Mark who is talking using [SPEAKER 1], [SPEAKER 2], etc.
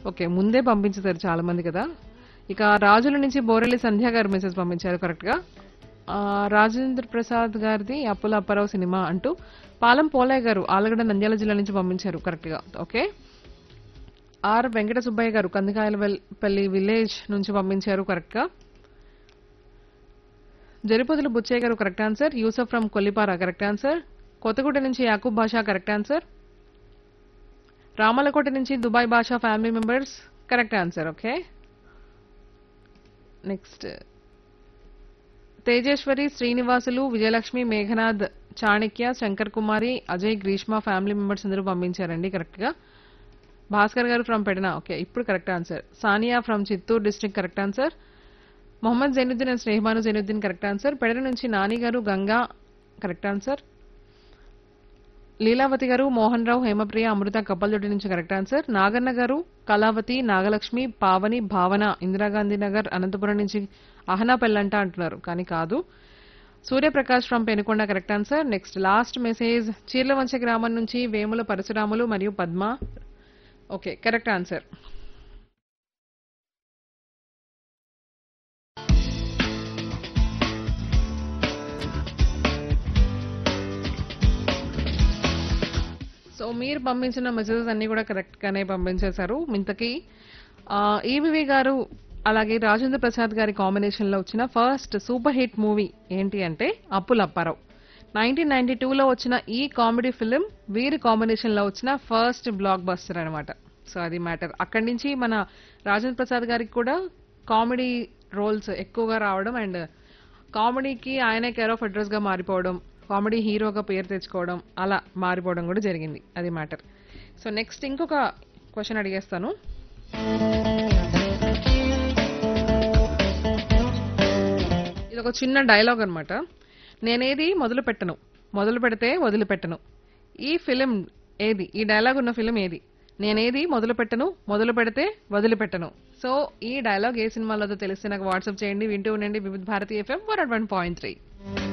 [SPEAKER 1] okay ముందే పంపించేశారు చాలా మంది కదా ఇక రాజుల నుంచి బోరెల్లి సంధ్య గారు మెసేజ్ పంపించారు కరెక్ట్ గా ఆ, రాజేంద్ర ప్రసాద్ గారిది అప్పుల అప్పారావు సినిమా అంటూ పాలం పోలయ్య గారు ఆలగడ్డ నంద్యాల జిల్లా నుంచి పంపించారు కరెక్ట్ గా ఓకే ఆర్ వెంకట సుబ్బయ్య గారు కందికాయలపల్లి విలేజ్ నుంచి పంపించారు కరెక్ట్ గా జరిపొదులు Buchaiah garu correct answer Yusuf from Kollipara correct answer Kothaguda నుంచి యాకూబ్ బాషా కరెక్ట్ ఆన్సర్ రామలకోట నుంచి Dubai Basha family members correct answer okay next Tejeswari Srinivasulu Vijayalakshmi Meghanath Chanakya Shankar Kumari Ajay Greeshma family members అందరూ పంపించారండి కరెక్ట్ గా భాస్కర్ గారు ఫ్రమ్ పెడన ఓకే ఇప్పుడు correct answer Sania from Chittoor district correct answer Mohammed Zainuddin and స్నేహమాను జైనుద్దీన్ కరెక్ట్ ఆన్సర్ పెడన నుంచి నాని గారు గంగా కరెక్ట్ ఆన్సర్ లీలావతి గారు మోహన్ రావు హేమప్రియ అమృత కప్పల్దొడ్డి నుంచి కరెక్ట్ ఆన్సర్ నాగన్న గారు కళావతి నాగలక్ష్మి పావని భావన ఇందిరాగాంధీ నగర్ అనంతపురం నుంచి అహనా పెళ్ళంట అంటున్నారు కానీ కాదు Suryaprakash from Penukonda correct answer next last message Cheerlavancha గ్రామం నుంచి వేముల పరశురాములు మరియు Padma okay correct answer so మీరు పంపించిన మెసేజెస్ అన్ని కూడా కరెక్ట్ గానే పంపించేశారు ఇంతకీ ఆ, ఈవివి గారు అలాగే రాజేంద్ర ప్రసాద్ గారి కాంబినేషన్ లో వచ్చిన ఫస్ట్ సూపర్ హిట్ మూవీ ఏంటి అంటే అప్పుల అప్పారావు నైన్టీన్ నైన్టీ టూలో వచ్చిన ఈ కామెడీ ఫిలిం వీరి కాంబినేషన్ లో వచ్చిన ఫస్ట్ బ్లాక్ బస్టర్ అనమాట సో అది మ్యాటర్ అక్కడి నుంచి మన రాజేంద్ర ప్రసాద్ గారికి కూడా కామెడీ రోల్స్ ఎక్కువగా రావడం అండ్ కామెడీకి ఆయనే కేర్ ఆఫ్ అడ్రస్ గా మారిపోవడం కామెడీ హీరోగా పేరు తెచ్చుకోవడం అలా మారిపోవడం కూడా జరిగింది అది మ్యాటర్ సో నెక్స్ట్ ఇంకొక క్వశ్చన్ అడిగేస్తాను ఇది ఒక చిన్న డైలాగ్ అన్నమాట నేనేది మొదలు పెట్టను మొదలు పెడితే వదిలిపెట్టను ఈ ఫిలిం ఏది ఈ డైలాగ్ ఉన్న ఫిలిం ఏది నేనేది మొదలు పెట్టను మొదలు పెడితే వదిలిపెట్టను సో ఈ డైలాగ్ ఏ సినిమాలో తెలిస్తే నాకు వాట్సాప్ చేయండి వింటూ ఉండండి Vividh Bharati FM one point three